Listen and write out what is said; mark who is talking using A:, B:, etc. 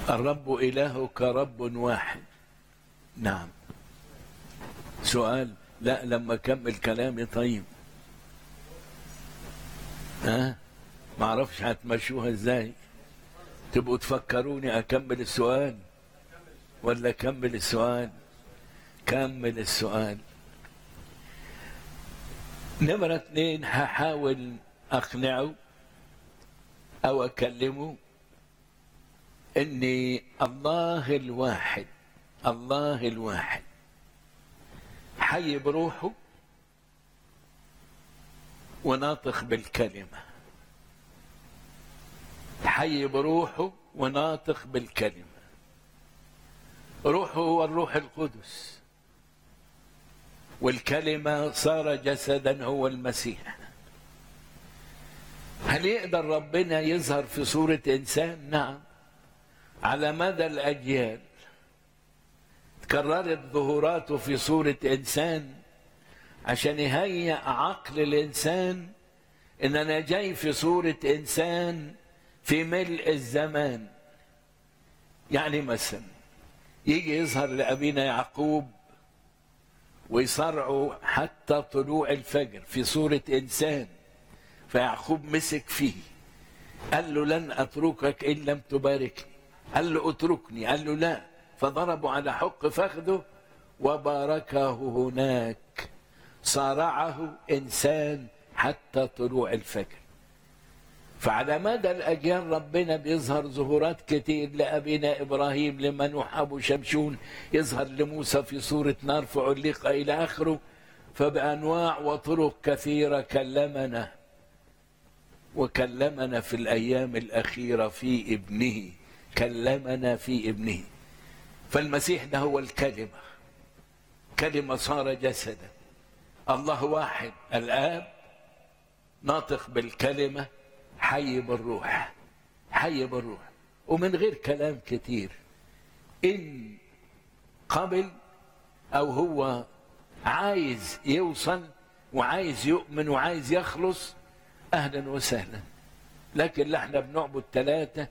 A: الرب إلهك رب واحد نعم سؤال لا لما أكمل كلامي طيب ها ما اعرفش هتمشوها ازاي تبقوا تفكروني اكمل السؤال ولا اكمل السؤال كمل السؤال نمرة اتنين هحاول اقنعه او اكلمه ان الله الواحد الله الواحد حي بروحه وناطق بالكلمة حي بروحه وناطق بالكلمة روحه هو الروح القدس والكلمة صار جسدا هو المسيح هل يقدر ربنا يظهر في صورة إنسان؟ نعم على مدى الأجيال تكررت ظهوراته في صورة إنسان عشان يهيئ عقل الإنسان إن أنا جاي في صورة إنسان في ملء الزمان يعني مثلا يجي يظهر لأبينا يعقوب ويصرعه حتى طلوع الفجر في صورة إنسان فيعقوب مسك فيه قال له لن أتركك إن لم تباركني قال له اتركني قال له لا فضربوا على حق فخذه وباركه هناك صارعه إنسان حتى طلوع الفجر فعلى مدى الأجيال ربنا بيظهر ظهورات كتير لأبينا إبراهيم لمنوح أبو شمشون يظهر لموسى في صورة نار فعلق إلى آخره فبأنواع وطرق كثيرة كلمنا وكلمنا في الأيام الأخيرة في ابنه كلمنا في ابنه فالمسيح ده هو الكلمة كلمة صار جسدا الله واحد الآب ناطق بالكلمة حي بالروح حي بالروح ومن غير كلام كتير إن قبل أو هو عايز يوصل وعايز يؤمن وعايز يخلص أهلا وسهلا لكن لا احنا بنعبد ثلاثة